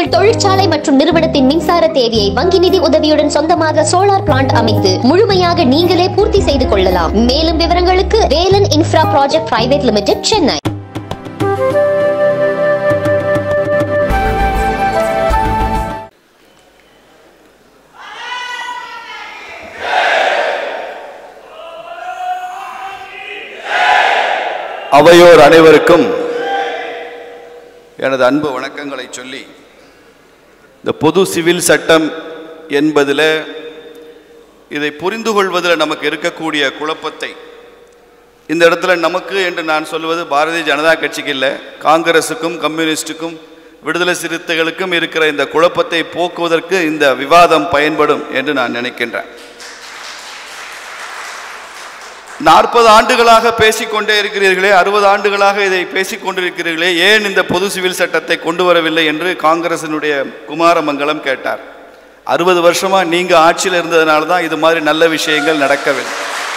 தொழிற்சாலை மற்றும் நிறுவனத்தின் மின்சார தேவையை வங்கி நிதி உதவியுடன் சொந்தமாக சோலார் பிளான்ட் அமைத்து முழுமையாக நீங்களே பூர்த்தி செய்து கொள்ளலாம் மேலும் விவரங்களுக்கு Velan infra project private limited Chennai அவையோர் அனைவருக்கும் எனது அன்பு வணக்கங்களை சொல்லி இந்த பொது சிவில் சட்டம் என்பதில் இதை புரிந்து கொள்வதில் நமக்கு இருக்கக்கூடிய குழப்பத்தை இந்த இடத்துல நமக்கு என்று நான் சொல்வது பாரதிய ஜனதா கட்சிக்கு இல்லை காங்கிரஸுக்கும் கம்யூனிஸ்டுக்கும் விடுதலை சிறுத்தைகளுக்கும் இருக்கிற இந்த குழப்பத்தை போக்குவதற்கு இந்த விவாதம் பயன்படும் என்று நான் நினைக்கின்றேன் நாற்பது ஆண்டுகளாக பேசிக்கொண்டே இருக்கிறீர்களே அறுபது ஆண்டுகளாக இதை பேசிக் கொண்டிருக்கிறீர்களே ஏன் இந்த பொது சிவில் சட்டத்தை கொண்டு வரவில்லை என்று காங்கிரசினுடைய குமாரமங்கலம் கேட்டார் அறுபது வருஷமா நீங்க ஆட்சியில் இருந்ததுனால தான் இது மாதிரி நல்ல விஷயங்கள் நடக்கவில்லை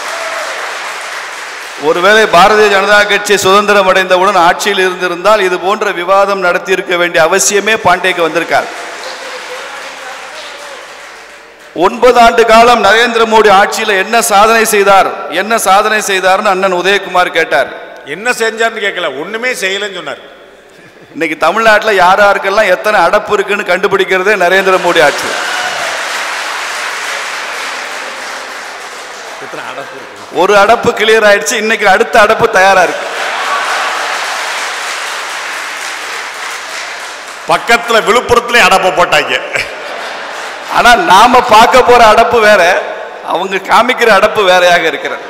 ஒருவேளை பாரதிய ஜனதா கட்சி சுதந்திரம் அடைந்தவுடன் ஆட்சியில் இருந்திருந்தால் இது போன்ற விவாதம் நடத்தி இருக்க வேண்டிய அவசியமே பாண்டேக்கு வந்திருக்கார் ஒன்பது ஆண்டு காலம் நரேந்திர மோடி ஆட்சியில் என்ன சாதனை செய்தார் என்ன சாதனை செய்தார்னு அண்ணன் உதயகுமார் கேட்டார் என்ன செஞ்சார்னு கேட்கல ஒண்ணுமே செய்யலன்னு சொன்னார் இன்னைக்கு தமிழ்நாட்டில் யார் யாருக்கெல்லாம் எத்தனை அடப்பு இருக்குன்னு கண்டுபிடிக்கிறதே நரேந்திர மோடி ஆட்சி எத்தனை அடப்பு இருக்கு ஒரு அடப்பு கிளியர் ஆயிடுச்சு இன்னைக்கு அடுத்த அடப்பு தயாரா இருக்கு பக்கத்துல விழுப்புரத்துல அடப்ப போட்டாங்க ஆனா நாம பார்க்க போற அடப்பு வேற அவங்க காமிக்கிற அடப்பு வேறையாக இருக்கிறது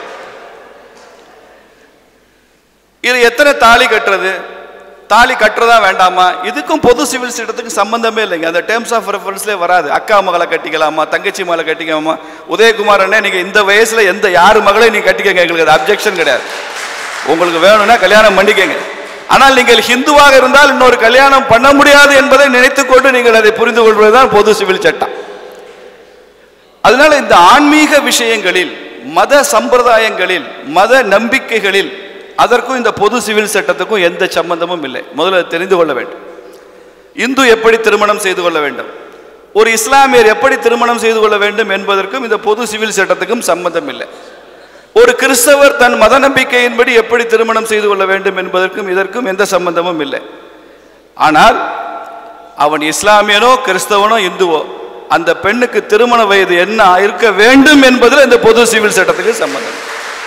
இது எத்தனை தாலி கட்டுறது தாலி கட்டுறதா வேண்டாமா இதுக்கும் பொது சிவில் சட்டத்துக்கும் சம்பந்தமே இல்லைங்க அந்த டேர்ம்ஸ் ஆஃப் ரெஃபரன்ஸ்லேயே வராது அக்கா மகளை கட்டிக்கலாமா தங்கச்சி மகளை கட்டிக்கலாமா உதயகுமார் அண்ணே நீங்க இந்த வயசுல எந்த யார் மகளையும் நீங்க கட்டிக்கங்க எங்களுக்கு அது அப்ஜெக்ஷன் கிடையாது உங்களுக்கு வேணும்னா கல்யாணம் பண்ணிக்கங்க ஆனால் நீங்கள் ஹிந்துவாக இருந்தால் இன்னொரு கல்யாணம் பண்ண முடியாது என்பதை நினைத்துக்கொண்டு நீங்கள் அதை புரிந்து கொள்வதுதான் பொது சிவில் சட்டம் அதனால இந்த ஆன்மீக விஷயங்களில் மத சம்பிரதாயங்களில் மத நம்பிக்கைகளில் அதற்கும் இந்த பொது சிவில் சட்டத்துக்கும் எந்த சம்பந்தமும் இல்லை முதல்ல அதை தெரிந்து கொள்ள வேண்டும் இந்து எப்படி திருமணம் செய்து கொள்ள வேண்டும் ஒரு இஸ்லாமியர் எப்படி திருமணம் செய்து கொள்ள வேண்டும் என்பதற்கும் இந்த பொது சிவில் சட்டத்துக்கும் சம்பந்தம் இல்லை ஒரு கிறிஸ்தவர் தன் மத நம்பிக்கையின்படி எப்படி திருமணம் செய்து கொள்ள வேண்டும் என்பதற்கும் இதற்கும் எந்த சம்பந்தமும் இல்லை ஆனால் அவன் இஸ்லாமியனோ கிறிஸ்தவனோ இந்துவோ அந்த பெண்ணுக்கு திருமண வயது என்ன இருக்க வேண்டும் என்பதில் இந்த பொது சிவில் சட்டத்துக்கு சம்பந்தம்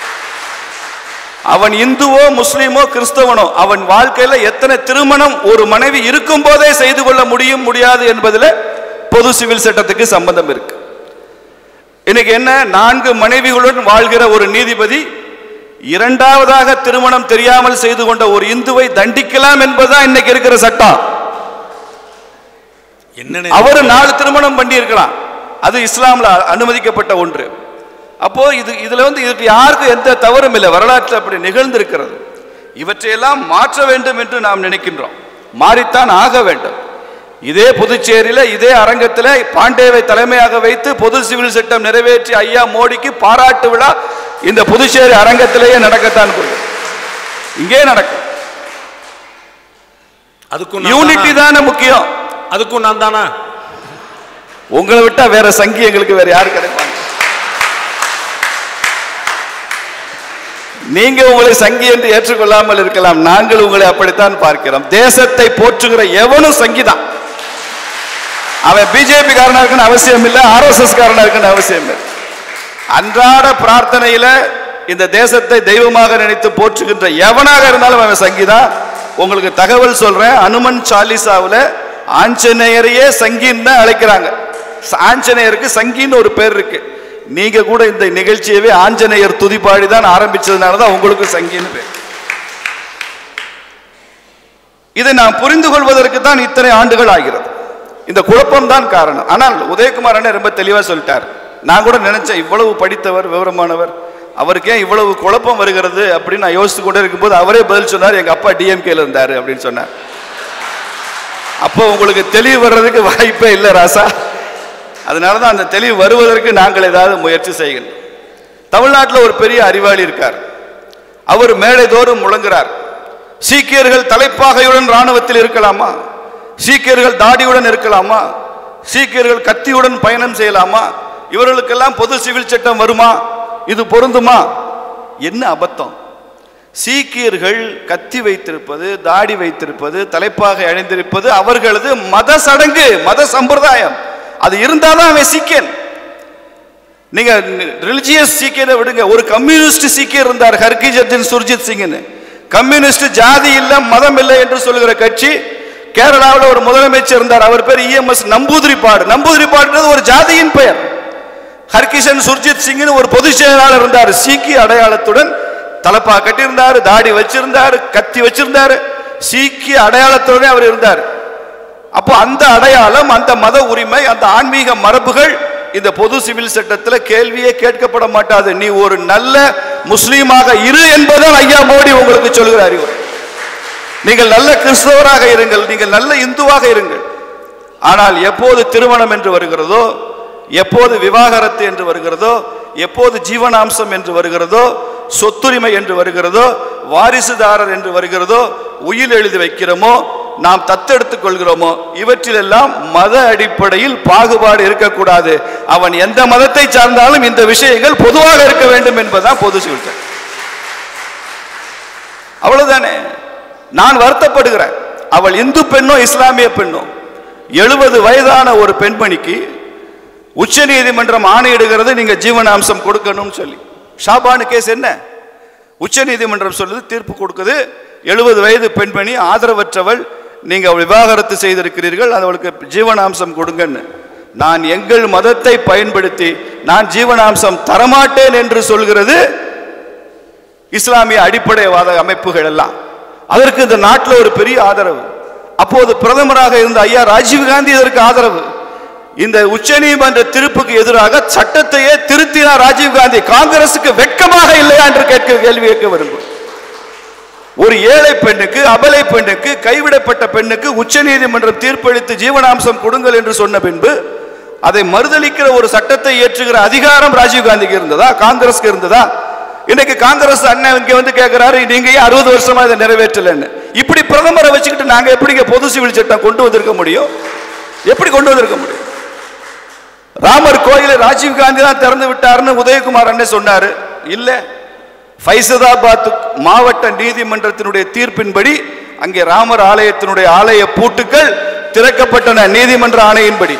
அவன் இந்துவோ முஸ்லீமோ கிறிஸ்தவனோ அவன் வாழ்க்கையில எத்தனை திருமணம் ஒரு மனைவி இருக்கும் போதே செய்து கொள்ள முடியும் முடியாது என்பதில் பொது சிவில் சட்டத்துக்கு சம்பந்தம் இருக்கு இன்னைக்கு என்ன நான்கு மனைவிகளுடன் வாழ்கிற ஒரு நீதிபதி இரண்டாவதாக திருமணம் தெரியாமல் செய்து கொண்ட ஒரு இந்துவை தண்டிக்கலாம் என்பதுதான் இன்னைக்கு இருக்கிற சட்டம் என்னன்னு அவரு நாலு திருமணம் பண்ணி இருக்கலாம் அது இஸ்லாம்ல அனுமதிக்கப்பட்ட ஒன்று அப்போ இது இதுல வந்து இதுக்கு யாருக்கும் எந்த தவறும் இல்லை வரலாற்றில் அப்படி நிகழ்ந்திருக்கிறது இவற்றையெல்லாம் மாற்ற வேண்டும் என்று நாம் நினைக்கின்றோம் மாறித்தான் ஆக வேண்டும் இதே புதுச்சேரியில இதே அரங்கத்தில் பாண்டேவை தலைமையாக வைத்து பொது சிவில் சட்டம் நிறைவேற்றி ஐயா மோடிக்கு பாராட்டு விழா இந்த புதுச்சேரி அரங்கத்திலேயே நடக்கத்தான் போகுது இங்கே நடக்கும் அதுக்கும் நான் யூனிட்டி தானா? தானே முக்கியம் அதுக்கும் நான் தானா உங்களை விட்டா வேற சங்கி எங்களுக்கு வேற யாரு கிடைப்பாங்க நீங்க உங்களை சங்கி என்று ஏற்றுக்கொள்ளாமல் இருக்கலாம் நாங்கள் உங்களை அப்படித்தான் பார்க்கிறோம் தேசத்தை போற்றுகிற எவனும் சங்கிதான் அவன் பிஜேபி காரனா இருக்குன்னு அவசியம் இல்லை ஆர்எஸ்எஸ் காரனா இருக்குன்னு அவசியம் இல்லை அன்றாட பிரார்த்தனையில இந்த தேசத்தை தெய்வமாக நினைத்து போற்றுகின்ற எவனாக இருந்தாலும் அவன் சங்கிதான் உங்களுக்கு தகவல் சொல்றேன் அனுமன் சாலிசாவுல ஆஞ்சநேயரையே சங்கின்னு தான் அழைக்கிறாங்க ச- ஆஞ்சநேயருக்கு சங்கின்னு ஒரு பேர் இருக்கு நீங்க கூட இந்த நிகழ்ச்சியவே ஆஞ்சநேயர் துதிப்பாடி தான் ஆரம்பிச்சதுனால தான் உங்களுக்கு சங்கின்னு பேர் இதை நாம் புரிந்து கொள்வதற்கு தான் இத்தனை ஆண்டுகள் ஆகிறது இந்த குழப்பம் தான் காரணம் ஆனால் உதயகுமார் அண்ணன் ரொம்ப தெளிவா சொல்லிட்டார் நான் கூட நினைச்சேன் இவ்வளவு படித்தவர் விவரமானவர் அவருக்கு ஏன் இவ்வளவு குழப்பம் வருகிறது அப்படின்னு நான் யோசித்து கொண்டே இருக்கும்போது அவரே பதில் சொன்னார் எங்க அப்பா டிஎம்கேல இருந்தாரு அப்படின்னு சொன்னார் அப்போ உங்களுக்கு தெளிவு வர்றதுக்கு வாய்ப்பே இல்லை ராசா அதனால தான் அந்த தெளிவு வருவதற்கு நாங்கள் ஏதாவது முயற்சி செய்கின்றோம் தமிழ்நாட்டில் ஒரு பெரிய அறிவாளி இருக்கார் அவர் மேடை தோறும் முழங்குறார் சீக்கியர்கள் தலைப்பாகையுடன் ராணுவத்தில் இருக்கலாமா சீக்கியர்கள் தாடியுடன் இருக்கலாமா சீக்கியர்கள் கத்தியுடன் பயணம் செய்யலாமா இவர்களுக்கெல்லாம் பொது சிவில் சட்டம் வருமா இது பொருந்துமா என்ன அபத்தம் சீக்கியர்கள் கத்தி வைத்திருப்பது தாடி வைத்திருப்பது தலைப்பாக அணிந்திருப்பது அவர்களது மத சடங்கு மத சம்பிரதாயம் அது இருந்தாதான் அவன் சீக்கியன் நீங்க ரிலிஜியஸ் சீக்கியரை விடுங்க ஒரு கம்யூனிஸ்ட் சீக்கியர் இருந்தார் ஹர்கிஜர்ஜன் சுர்ஜித் சிங்னு கம்யூனிஸ்ட் ஜாதி இல்ல மதம் இல்லை என்று சொல்லுகிற கட்சி கேரளாவில் ஒரு முதலமைச்சர் இருந்தார் அவர் பேர் இஎம்எஸ் நம்பூதிரிப்பாடு நம்பூதிரிப்பாடுன்றது ஒரு ஜாதியின் பெயர் ஹர்கிஷன் சுர்ஜித் சிங்னு ஒரு பொதுச் செயலாளர் இருந்தார் சீக்கிய அடையாளத்துடன் தலப்பா கட்டியிருந்தார் தாடி வச்சிருந்தார் கத்தி வச்சிருந்தார் சீக்கிய அடையாளத்துடனே அவர் இருந்தார் அப்போ அந்த அடையாளம் அந்த மத உரிமை அந்த ஆன்மீக மரபுகள் இந்த பொது சிவில் சட்டத்தில் கேள்வியே கேட்கப்பட மாட்டாது நீ ஒரு நல்ல முஸ்லீமாக இரு என்பதான் ஐயா மோடி உங்களுக்கு சொல்கிற அறிவுரை நீங்கள் நல்ல கிறிஸ்தவராக இருங்கள் நீங்கள் நல்ல இந்துவாக இருங்கள் ஆனால் எப்போது திருமணம் என்று வருகிறதோ எப்போது விவாகரத்து என்று வருகிறதோ எப்போது ஜீவனாம்சம் என்று வருகிறதோ சொத்துரிமை என்று வருகிறதோ வாரிசுதாரர் என்று வருகிறதோ உயில் எழுதி வைக்கிறோமோ நாம் தத்தெடுத்துக் கொள்கிறோமோ இவற்றிலெல்லாம் மத அடிப்படையில் பாகுபாடு இருக்கக்கூடாது அவன் எந்த மதத்தை சார்ந்தாலும் இந்த விஷயங்கள் பொதுவாக இருக்க வேண்டும் என்பதுதான் பொது சிவில் சட்டம். அவ்வளவுதானே நான் வருத்தப்படுகிறேன் அவள் இந்து பெண்ணோ இஸ்லாமிய பெண்ணோ எழுபது வயதான ஒரு பெண்மணிக்கு உச்ச நீதிமன்றம் ஆணையிடுகிறது நீங்க ஜீவனாம்சம் கொடுக்கணும்னு சொல்லி ஷாபானு கேஸ் என்ன உச்ச நீதிமன்றம் சொல்லுது தீர்ப்பு கொடுக்குது எழுபது வயது பெண்மணி ஆதரவற்றவள் நீங்க விவாகரத்து செய்திருக்கிறீர்கள் அவளுக்கு ஜீவனாம்சம் கொடுங்கன்னு நான் எங்கள் மதத்தை பயன்படுத்தி நான் ஜீவனாம்சம் தரமாட்டேன் என்று சொல்கிறது இஸ்லாமிய அடிப்படைவாத அமைப்புகள் எல்லாம் அதற்கு இந்த நாட்டில் ஒரு பெரிய ஆதரவு அப்போது பிரதமராக இருந்த ஐயா ராஜீவ்காந்தி இதற்கு ஆதரவு இந்த உச்சநீதிமன்ற தீர்ப்புக்கு எதிராக சட்டத்தையே திருத்தினார் ராஜீவ்காந்தி காங்கிரசுக்கு வெட்கமாக இல்லையா என்று கேட்க கேள்வி கேட்க விரும்பும் ஒரு ஏழை பெண்ணுக்கு அபலை பெண்ணுக்கு கைவிடப்பட்ட பெண்ணுக்கு உச்சநீதிமன்றம் தீர்ப்பளித்து ஜீவனாம்சம் கொடுங்கள் என்று சொன்ன பின்பு அதை மறுதளிக்கிற ஒரு சட்டத்தை ஏற்றுகிற அதிகாரம் ராஜீவ்காந்திக்கு இருந்ததா காங்கிரஸ்க்கு இருந்ததா இன்னைக்கு காங்கிரஸ் அண்ணன் இங்க வந்து கேட்கிறாரு நீங்க ஏன் அறுபது வருஷமா இதை நிறைவேற்றலன்னு இப்படி பிரதமரை வச்சுக்கிட்டு நாங்க எப்படிங்க பொது சிவில் சட்டம் கொண்டு வந்திருக்க முடியும் எப்படி கொண்டு வந்திருக்க முடியும் ராமர் கோயிலை ராஜீவ் காந்தி தான் திறந்து விட்டாருன்னு உதயகுமார் அண்ணன் சொன்னாரு இல்ல ஃபைசதாபாத் மாவட்ட நீதிமன்றத்தினுடைய தீர்ப்பின்படி அங்கே ராமர் ஆலயத்தினுடைய ஆலய பூட்டுக்கள் திறக்கப்பட்டன நீதிமன்ற ஆணையின்படி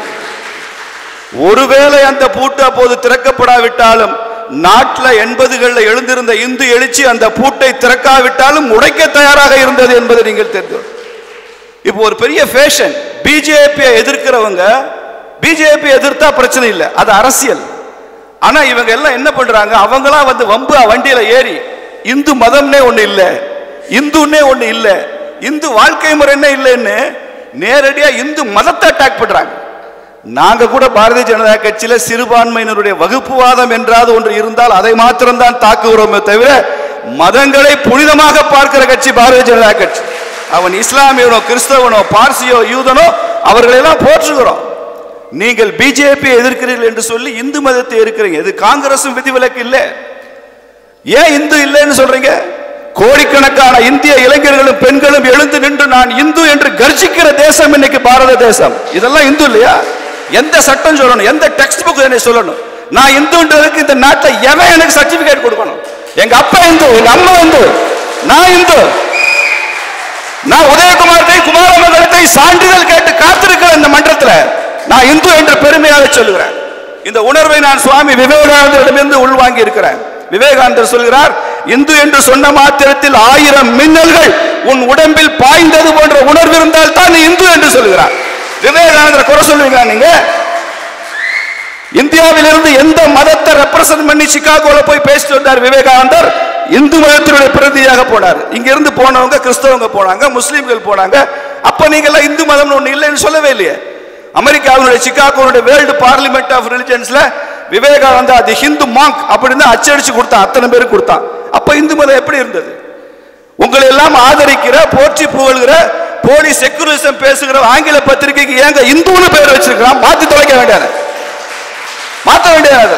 ஒருவேளை அந்த பூட்டு அப்போது திறக்கப்படாவிட்டாலும் நாட்டில் எண்பதுகளில் எழுந்திருந்த இந்து எழுச்சி அந்த பூட்டை திறக்காவிட்டாலும் உடைக்க தயாராக இருந்தது என்பதை நீங்கள் தெரிந்து இப்போ ஒரு பெரிய ஃபேஷன் பிஜேபியை எதிர்க்கிறவங்க பிஜேபி எதிர்த்தா பிரச்சனை இல்லை அது அரசியல் ஆனா இவங்க எல்லாம் என்ன பண்றாங்க அவங்களா வந்து வம்பு வண்டியில ஏறி இந்து மதம்னே ஒண்ணு இல்ல இந்துன்னே ஒண்ணு இல்ல இந்து வாழ்க்கை முறைன்னே இல்லைன்னு நேரடியா இந்து மதத்தை அட்டாக் பண்றாங்க நாங்க கூட பாரதிய ஜனதா கட்சியில சிறுபான்மையினருடைய வகுப்புவாதம் என்றாவது ஒன்று இருந்தால் அதை மாத்திரம்தான் தாக்குகிறோமே தவிர மதங்களை புனிதமாக பார்க்கிற கட்சி பாரதிய ஜனதா கட்சி அவன் இஸ்லாமியனோ கிறிஸ்தவனோ பார்சியோ யூதனோ அவர்களெல்லாம் போற்றுகிறோம் நீங்கள் பிஜேபி எதிர்க்கிறீர்கள் என்று சொல்லி இந்து மதத்தை இருக்கிறீங்க இது காங்கிரசும் விதிவிலக்கு இல்லை ஏன் இந்து இல்லைன்னு சொல்றீங்க கோடிக்கணக்கான இந்திய இளைஞர்களும் பெண்களும் எழுந்து நின்று நான் இந்து என்று கர்ஜிக்கிற தேசம் இன்னைக்கு பாரத தேசம் இதெல்லாம் இந்து இல்லையா எந்த சட்டம் சொல்லணும் எந்த டெக்ஸ்ட் புக் என்னை சொல்லணும் நான் இந்துன்றதுக்கு இந்த நாட்டில் எவன் எனக்கு சர்டிபிகேட் கொடுக்கணும் எங்க அப்பா இந்து எங்க அம்மா இந்து நான் இந்து நான் உதயகுமாரத்தை குமாரமங்கலத்தை சான்றிதழ் கேட்டு காத்திருக்கிற இந்த மன்றத்தில் நான் இந்து என்று பெருமையாக சொல்லுகிறேன் இந்த உணர்வை நான் சுவாமி விவேகானந்தரிடமிருந்து உள்வாங்கி இருக்கிறேன் விவேகானந்தர் சொல்கிறார் இந்து என்று சொன்ன மாத்திரத்தில் ஆயிரம் மின்னல்கள் உன் உடம்பில் பாய்ந்தது போன்ற உணர்வு இருந்தால் தான் நீ இந்து என்று சொல்கிறார் விவேகானந்தர் குறை சொல்லுவீங்களா நீங்க இந்தியாவிலிருந்து எந்த மதத்தை ரெப்ரசன்ட் பண்ணி சிகாகோல போய் பேசிட்டு வந்தார் விவேகானந்தர் இந்து மதத்தினுடைய பிரதியாக போனார் இங்க இருந்து போனவங்க கிறிஸ்தவங்க போனாங்க முஸ்லீம்கள் போனாங்க அப்ப நீங்க எல்லாம் இந்து மதம் ஒண்ணு இல்லைன்னு சொல்லவே இல்லையே அமெரிக்காவினுடைய சிகாகோனுடைய வேர்ல்டு பார்லிமெண்ட் ஆஃப் ரிலிஜன்ஸ்ல விவேகானந்தா தி ஹிந்து மாங்க் அப்படின்னு அச்சடிச்சு கொடுத்தான் அத்தனை பேருக்கு கொடுத்தான் அப்ப இந்து மதம் எப்படி இருந்தது உங்களை எல்லாம் ஆதரிக்கிற போற்றி புகழ்கிற போலி செக்குலரிசம் பேசுகிற ஆங்கில பத்திரிகைக்கு ஏங்க இந்துன்னு பேர் வச்சிருக்கிறான் மாத்தி தொலைக்க வேண்டியது மாற்ற வேண்டியது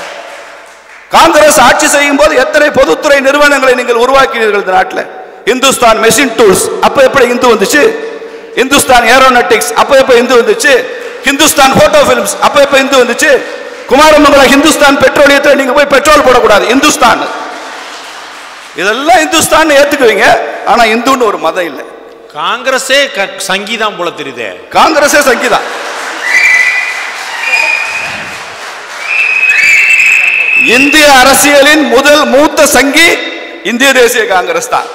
காங்கிரஸ் ஆட்சி செய்யும் போது எத்தனை பொதுத்துறை நிறுவனங்களை நீங்கள் உருவாக்கினீர்கள் இந்த நாட்டில் இந்துஸ்தான் மெஷின் டூல்ஸ் அப்ப எப்படி இந்து வந்துச்சு இந்துஸ்தான் ஏரோநாட்டிக்ஸ் அப்ப எப்ப இந்து வந்துச்சு ஹிந்துஸ்தான் போட்டோ பிலிம்ஸ் அப்ப எப்ப இந்து வந்துச்சு குமாரமங்கலம் ஹிந்துஸ்தான் பெட்ரோலியத்தை நீங்க போய் பெட்ரோல் போடக்கூடாது இந்துஸ்தான் இதெல்லாம் இந்துஸ்தான் ஏத்துக்குவீங்க ஆனா இந்துன்னு ஒரு மதம் இல்லை காங்கிரஸே க- சங்கீதம் போல தெரியுதே காங்கிரஸே சங்கிதா இந்திய அரசியலின் முதல் மூத்த சங்கி இந்திய தேசிய காங்கிரஸ் தான்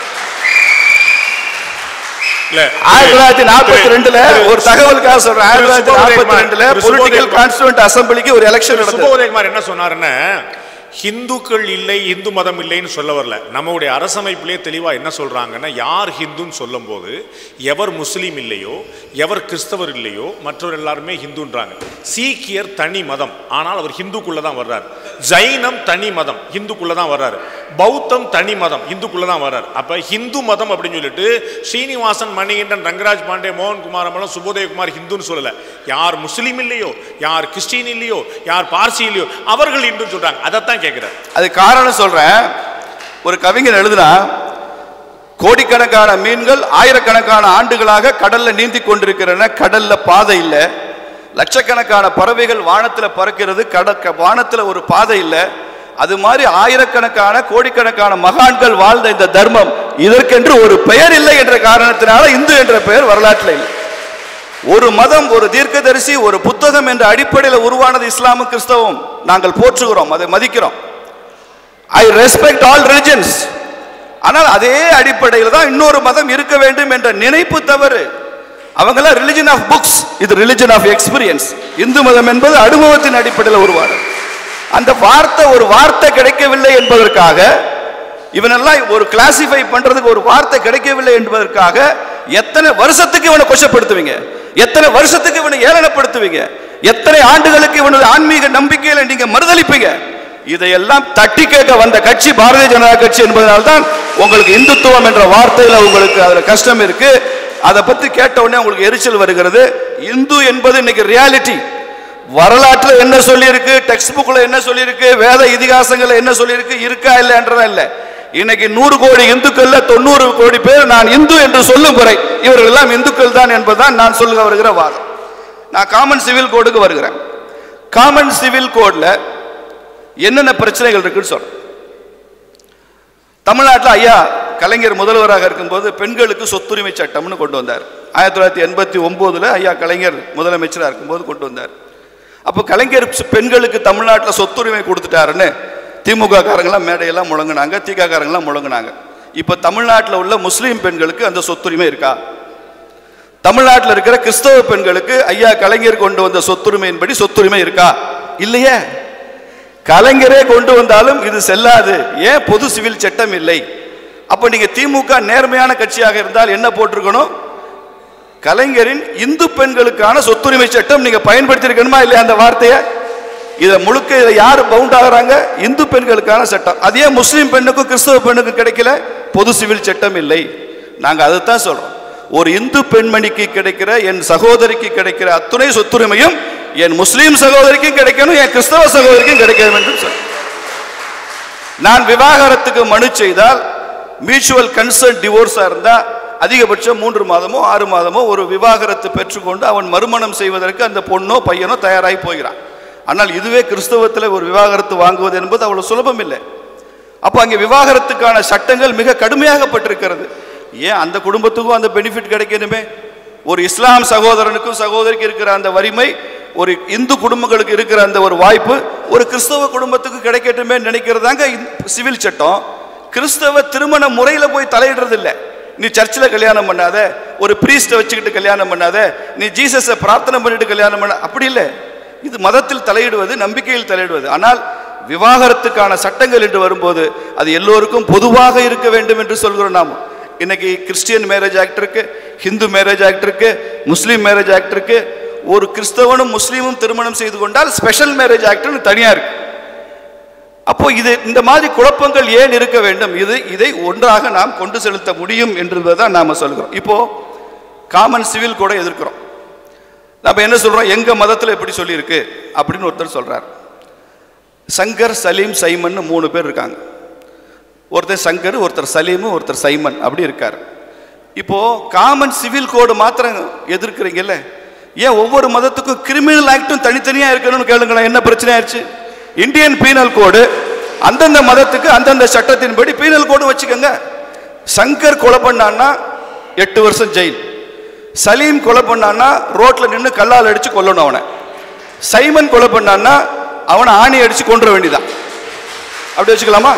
இல்ல ஆயிரத்தி தொள்ளாயிரத்தி நாற்பத்தி ரெண்டுல திரு- ஒரு தகவலுக்காக சொல்றேன் ஆயிரத்தி தொள்ளாயிரத்தி நாற்பத்தி ரெண்டுல திரு பொலிட்டிக்கல் சுபோதய- கான்ஸ்டியூண்ட் அசம்பிளிக்கு ஒரு எலெக்ஷன் திரு நடந்தது சுபோதயகுமார் என்ன சொன்னாருன்னா ஹிந்துக்கள் இல்லை இந்து மதம் இல்லைன்னு சொல்ல வரல நம்முடைய அரசமைப்பிலே தெளிவா என்ன சொல்றாங்கன்னா யார் ஹிந்துன்னு சொல்லும்போது எவர் முஸ்லீம் இல்லையோ எவர் கிறிஸ்தவர் இல்லையோ மற்றவர் எல்லாருமே ஹிந்துன்றாங்க சீக்கியர் தனி மதம் ஆனால் அவர் ஹிந்துக்குள்ள தான் வர்றார் ஜைனம் தனி மதம் ஹிந்துக்குள்ள தான் வர்றாரு பௌத்தம் தனி மதம் இந்துக்குள்ள தான் வர்றாரு அப்ப ஹிந்து மதம் அப்படின்னு சொல்லிட்டு ஸ்ரீனிவாசன் மணிகண்டன் ரங்கராஜ் பாண்டே மோகன் குமாரமலம் சுபோதயகுமார் ஹிந்துன்னு சொல்லல யார் முஸ்லீம் இல்லையோ யார் கிறிஸ்டின் இல்லையோ யார் பார்சி இல்லையோ அவர்கள் இந்துன்னு சொல்றாங்க அதைத்தான் கேட்கிறார் அது காரணம் சொல்றேன் ஒரு கவிஞர் எழுதுனா கோடிக்கணக்கான மீன்கள் ஆயிரக்கணக்கான ஆண்டுகளாக கடல்ல நீந்தி கொண்டிருக்கிறன கடல்ல பாதை இல்ல லட்சக்கணக்கான பறவைகள் வானத்துல பறக்கிறது கட க- வானத்துல ஒரு பாதை இல்ல அது மாதிரி ஆயிரக்கணக்கான கோடிக்கணக்கான மகான்கள் வாழ்ந்த இந்த தர்மம் இதற்கென்று ஒரு பெயர் இல்லை என்ற காரணத்தினால இந்து என்ற பெயர் வரலாற்றில் இல்லை ஒரு மதம் ஒரு தீர்க்கதரிசி ஒரு புத்தகம் என்ற அடிப்படையில் உருவானது இஸ்லாமும் கிறிஸ்தவம் நாங்கள் போற்றுகிறோம் அதை மதிக்கிறோம் ஐ ரெஸ்பெக்ட் ஆல் ரிலிஜன்ஸ் ஆனால் அதே அடிப்படையில் தான் இன்னொரு மதம் இருக்க வேண்டும் என்ற நினைப்பு தவறு அவங்களாம் ரிலிஜன் ஆஃப் புக்ஸ் இது ரிலிஜன் ஆஃப் எக்ஸ்பீரியன்ஸ் இந்து மதம் என்பது அனுபவத்தின் அடிப்படையில் உருவானது அந்த வார்த்தை ஒரு வார்த்தை கிடைக்கவில்லை என்பதற்காக இவனெல்லாம் ஒரு கிளாசிஃபை பண்றதுக்கு ஒரு வார்த்தை கிடைக்கவில்லை என்பதற்காக எத்தனை வருஷத்துக்கு இவனை கொச்சப்படுத்துவீங்க எத்தனை வருஷத்துக்கு இவனை ஏளனப்படுத்துவீங்க எத்தனை ஆண்டுகளுக்கு இவனது ஆன்மீக நம்பிக்கையில நீங்க மறுதளிப்பீங்க இதையெல்லாம் தட்டி கேட்க வந்த கட்சி பாரதிய ஜனதா கட்சி என்பதனால்தான் உங்களுக்கு இந்துத்துவம் என்ற வார்த்தையில உங்களுக்கு அதுல கஷ்டம் இருக்கு அதை பத்தி கேட்ட உடனே உங்களுக்கு எரிச்சல் வருகிறது இந்து என்பது இன்னைக்கு ரியாலிட்டி வரலாற்றுல என்ன சொல்லியிருக்கு டெக்ஸ்ட் புக்ல என்ன சொல்லியிருக்கு வேத இதிகாசங்கள்ல என்ன சொல்லியிருக்கு இருக்கா இல்லைன்றதா இல்ல இன்னைக்கு நூறு கோடி இந்துக்கள்ல தொண்ணூறு கோடி பேர் நான் இந்து என்று சொல்லும் குறை இவர்கள் எல்லாம் இந்துக்கள் தான் என்பதுதான் நான் சொல்ல வருகிற வாதம் நான் காமன் சிவில் கோடுக்கு வருகிறேன் காமன் சிவில் கோட்ல என்னென்ன பிரச்சனைகள் இருக்குன்னு சொல்றேன் தமிழ்நாட்டில் ஐயா கலைஞர் முதல்வராக இருக்கும்போது பெண்களுக்கு சொத்துரிமை சட்டம்னு கொண்டு வந்தார் ஆயிரத்தி தொள்ளாயிரத்தி எண்பத்தி ஒம்போதுல ஐயா கலைஞர் முதலமைச்சராக இருக்கும்போது கொண்டு வந்தார் அப்போ கலைஞர் பெண்களுக்கு தமிழ்நாட்டில் சொத்துரிமை கொடுத்துட்டாருன்னு திமுக காரங்களாம் மேடையெல்லாம் முழங்குனாங்க திக காரங்களாம் முழங்குனாங்க இப்போ தமிழ்நாட்டில் உள்ள முஸ்லீம் பெண்களுக்கு அந்த சொத்துரிமை இருக்கா தமிழ்நாட்டில் இருக்கிற கிறிஸ்தவ பெண்களுக்கு ஐயா கலைஞர் கொண்டு வந்த சொத்துரிமையின்படி சொத்துரிமை இருக்கா இல்லையே கலைஞரே கொண்டு வந்தாலும் இது செல்லாது ஏன் பொது சிவில் சட்டம் இல்லை அப்ப நீங்க திமுக நேர்மையான கட்சியாக இருந்தால் என்ன போட்டிருக்கணும் கலைஞரின் இந்து பெண்களுக்கான சொத்துரிமை சட்டம் நீங்க பயன்படுத்தியிருக்கணுமா இல்லையா அந்த வார்த்தையை இதை முழுக்க இதை யார் பவுண்ட் ஆகுறாங்க இந்து பெண்களுக்கான சட்டம் அதே முஸ்லீம் பெண்ணுக்கும் கிறிஸ்தவ பெண்ணுக்கும் கிடைக்கல பொது சிவில் சட்டம் இல்லை நாங்க அதைத்தான் சொல்றோம் ஒரு இந்து பெண்மணிக்கு கிடைக்கிற என் சகோதரிக்கு கிடைக்கிற அத்துணை சொத்துரிமையும் என் முஸ்லீம் சகோதரிக்கும் கிடைக்கணும் என் கிறிஸ்தவ சகோதரிக்கும் கிடைக்கணும் என்று சொல்றேன் நான் விவாகரத்துக்கு மனு செய்தால் மியூச்சுவல் கன்சர்ன் டிவோர்ஸா இருந்தா அதிகபட்சம் மூன்று மாதமோ ஆறு மாதமோ ஒரு விவாகரத்து பெற்றுக்கொண்டு அவன் மறுமணம் செய்வதற்கு அந்த பொண்ணோ பையனோ தயாராகி போகிறான் ஆனால் இதுவே கிறிஸ்தவத்தில் ஒரு விவாகரத்து வாங்குவது என்பது அவ்வளவு சுலபம் இல்லை அப்போ அங்கே விவாகரத்துக்கான சட்டங்கள் மிக கடுமையாகப்பட்டிருக்கிறது ஏன் அந்த குடும்பத்துக்கும் அந்த பெனிஃபிட் கிடைக்கணுமே ஒரு இஸ்லாம் சகோதரனுக்கும் சகோதரிக்கு இருக்கிற அந்த வரிமை ஒரு இந்து குடும்பங்களுக்கு இருக்கிற அந்த ஒரு வாய்ப்பு ஒரு கிறிஸ்தவ குடும்பத்துக்கு கிடைக்கட்டுமே நினைக்கிறதாங்க சிவில் சட்டம் கிறிஸ்தவ திருமண முறையில போய் தலையிடுறது இல்லை நீ சர்ச்சில் கல்யாணம் பண்ணாத ஒரு பிரீஸ்ட்டை வச்சுக்கிட்டு கல்யாணம் பண்ணாத நீ ஜீசஸை பிரார்த்தனை பண்ணிட்டு கல்யாணம் பண்ண அப்படி இல்லை இது மதத்தில் தலையிடுவது நம்பிக்கையில் தலையிடுவது ஆனால் விவாகரத்துக்கான சட்டங்கள் என்று வரும்போது அது எல்லோருக்கும் பொதுவாக இருக்க வேண்டும் என்று சொல்கிறோம் நாம் இன்னைக்கு கிறிஸ்டியன் மேரேஜ் ஆக்ட் இருக்கு ஹிந்து மேரேஜ் ஆக்ட் இருக்கு முஸ்லீம் மேரேஜ் ஆக்ட் இருக்கு ஒரு கிறிஸ்தவனும் முஸ்லீமும் திருமணம் செய்து கொண்டால் ஸ்பெஷல் மேரேஜ் ஆக்ட்னு தனியா இருக்கு அப்போ இது இந்த மாதிரி குழப்பங்கள் ஏன் இருக்க வேண்டும் இது இதை ஒன்றாக நாம் கொண்டு செலுத்த முடியும் என்றுதான் நாம சொல்கிறோம் இப்போ காமன் சிவில் கூட எதிர்க்கிறோம் நம்ம என்ன சொல்றோம் எங்க மதத்துல எப்படி சொல்லியிருக்கு அப்படின்னு ஒருத்தர் சொல்றார் சங்கர் சலீம் சைமன் மூணு பேர் இருக்காங்க ஒருத்தர் சங்கர் ஒருத்தர் சலீம் ஒருத்தர் சைமன் அப்படி இருக்கார் இப்போ காமன் சிவில் கோடு மாத்திரம் எதிர்க்கிறீங்கல்ல ஏன் ஒவ்வொரு மதத்துக்கும் கிரிமினல் ஆக்டும் தனித்தனியா இருக்கணும்னு கேளுங்களேன் என்ன பிரச்சனை ஆயிடுச்சு இந்தியன் பீனல் கோடு அந்தந்த மதத்துக்கு அந்தந்த சட்டத்தின்படி பீனல் கோடு வச்சுக்கோங்க சங்கர் கொலை பண்ணான்னா எட்டு வருஷம் ஜெயில் சலீம் கொலை பண்ணான்னா ரோட்ல நின்று கல்லால் அடிச்சு கொல்லணும் அவனை சைமன் கொலை பண்ணான்னா அவனை ஆணி அடிச்சு கொன்ற வேண்டியதான் அப்படி வச்சுக்கலாமா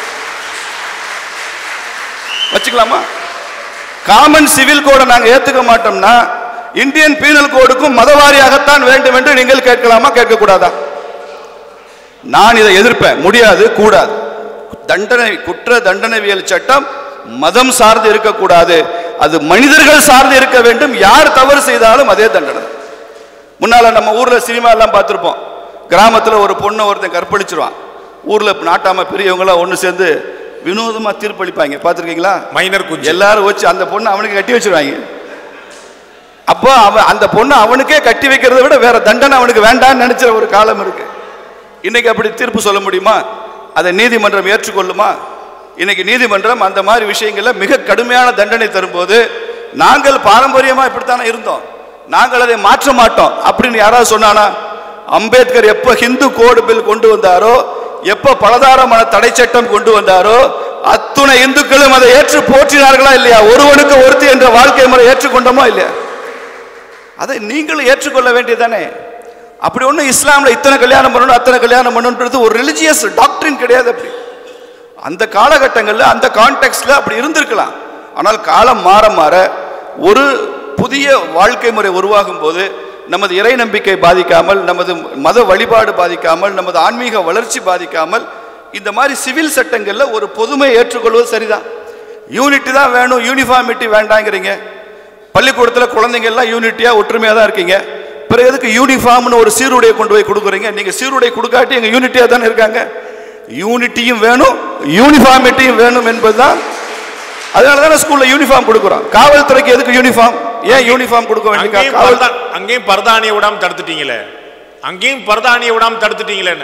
வச்சுக்கலாமா காமன் சிவில் கோடை நாங்க ஏத்துக்க மாட்டோம்னா இந்தியன் பீனல் கோடுக்கும் மதவாரியாகத்தான் வேண்டும் என்று நீங்கள் கேட்கலாமா கேட்கக்கூடாதா நான் இதை எதிர்ப்பேன் முடியாது கூடாது தண்டனை குற்ற தண்டனைவியல் சட்டம் மதம் சார்ந்து இருக்கக்கூடாது அது மனிதர்கள் சார்ந்து இருக்க வேண்டும் யார் தவறு செய்தாலும் அதே தண்டனை முன்னால நம்ம ஊர்ல சினிமா எல்லாம் பார்த்திருப்போம் கிராமத்துல ஒரு பொண்ணை ஒருத்தன் கற்பழிச்சிருவான் ஊர்ல நாட்டாம பெரியவங்களாம் ஒண்ணு சேர்ந்து வினோதமா தீர்ப்பளிப்பாங்க பார்த்திருக்கீங்களா மைனர் குஞ்சு எல்லாரும் வச்சு அந்த பொண்ணை அவனுக்கு கட்டி வச்சிருவாங்க அப்போ அவன் அந்த பொண்ணை அவனுக்கே கட்டி வைக்கிறதை விட வேற தண்டனை அவனுக்கு வேண்டாம்னு நினைச்ச ஒரு காலம் இருக்கு இன்னைக்கு அப்படி தீர்ப்பு சொல்ல முடியுமா அதை நீதிமன்றம் ஏற்றுக்கொள்ளுமா இன்னைக்கு நீதிமன்றம் அந்த மாதிரி விஷயங்கள்ல மிக கடுமையான தண்டனை தரும்போது நாங்கள் பாரம்பரியமா இப்படித்தானே இருந்தோம் நாங்கள் அதை மாற்ற மாட்டோம் அப்படின்னு யாராவது சொன்னானா அம்பேத்கர் எப்ப ஹிந்து கோடு பில் கொண்டு வந்தாரோ எப்ப பலதாரமான தடை சட்டம் கொண்டு வந்தாரோ அத்துணை இந்துக்களும் அதை ஏற்று போற்றினார்களா இல்லையா ஒருவனுக்கு ஒருத்தி என்ற வாழ்க்கை முறை ஏற்றுக்கொண்டோமா இல்லையா அதை நீங்களும் ஏற்றுக்கொள்ள வேண்டியதானே அப்படி ஒன்றும் இஸ்லாம்ல இத்தனை கல்யாணம் பண்ணணும் அத்தனை கல்யாணம் பண்ணணுன்றது ஒரு ரிலிஜியஸ் டாக்டரின் கிடையாது அப்படி அந்த காலகட்டங்களில் அந்த கான்டெக்ட்ல அப்படி இருந்திருக்கலாம் ஆனால் காலம் மாற மாற ஒரு புதிய வாழ்க்கை முறை உருவாகும் போது நமது இறை நம்பிக்கை பாதிக்காமல் நமது மத வழிபாடு பாதிக்காமல் நமது ஆன்மீக வளர்ச்சி பாதிக்காமல் இந்த மாதிரி சிவில் சட்டங்கள்ல ஒரு பொதுமை ஏற்றுக்கொள்வது சரிதான் யூனிட்டி தான் வேணும் யூனிஃபார்மிட்டி வேண்டாங்கிறீங்க பள்ளிக்கூடத்தில் குழந்தைங்க எல்லாம் யூனிட்டியா ஒற்றுமையா தான் இருக்கீங்க பிறகு எதுக்கு யூனிஃபார்ம்னு ஒரு சீருடையை கொண்டு போய் கொடுக்குறீங்க நீங்க சீருடை கொடுக்காட்டி எங்க யூனிட்டியா தானே இருக்காங்க யூனிட்டியும் வேணும் யூனிஃபார்மிட்டியும் வேணும் என்பதுதான் அதனால தானே ஸ்கூல்ல யூனிஃபார்ம் கொடுக்குறோம் காவல்துறைக்கு எதுக்கு யூனிஃபார்ம் ஏன் யூனிஃபார்ம் கொடுக்க வேண்டிய அங்கேயும் காவல் பரதா- அங்கேயும் பரதானிய விடாம தடுத்துட்டீங்களே அங்கேயும் பரதானிய விடாம தடுத்துட்டீங்களேன்னு